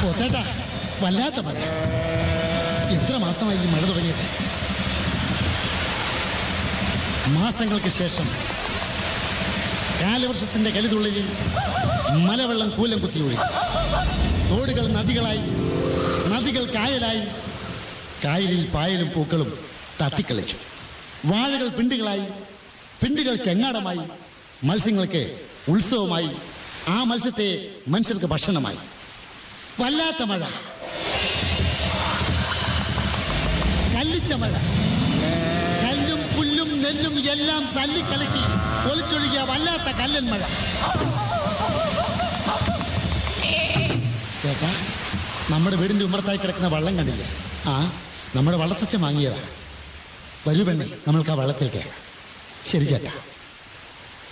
പോത്തേട്ടാ വല്ലാത്ത മഴ എത്ര മാസമായി ഈ മഴ തുടങ്ങിയിട്ട് മാസങ്ങൾക്ക് ശേഷം കാലവർഷത്തിന്റെ കലിതുള്ളിൽ മലവെള്ളം കൂലം കുത്തി ഒഴുകി തോടുകൾ നദികളായി നദികൾ കായലായി കായലിൽ പായലും പൂക്കളും തത്തിക്കളിച്ചു വാഴകൾ പിണ്ടുകളായി പിണ്ടുകൾ ചെങ്ങാടമായി മത്സ്യങ്ങൾക്ക് ഉത്സവമായി ആ മത്സ്യത്തെ മനുഷ്യർക്ക് ഭക്ഷണമായി വല്ലാത്ത മഴ കല്ലിച്ച മഴ കല്ലും പുല്ലും നെല്ലും എല്ലാം തല്ലിക്കളക്കി ഒലിച്ചൊഴുകിയ വല്ലാത്ത കല്ലൻ മഴ ചേട്ടാ നമ്മുടെ വീടിന്റെ ഉമ്മറത്തായി കിടക്കുന്ന വള്ളം കണ്ടില്ലേ ആ നമ്മുടെ വള്ളത്തച്ഛൻ വാങ്ങിയതാ വരൂ പെണ്ണെ നമ്മൾക്ക് ആ വള്ളത്തിൽ കയറാം ശരി ചേട്ടാ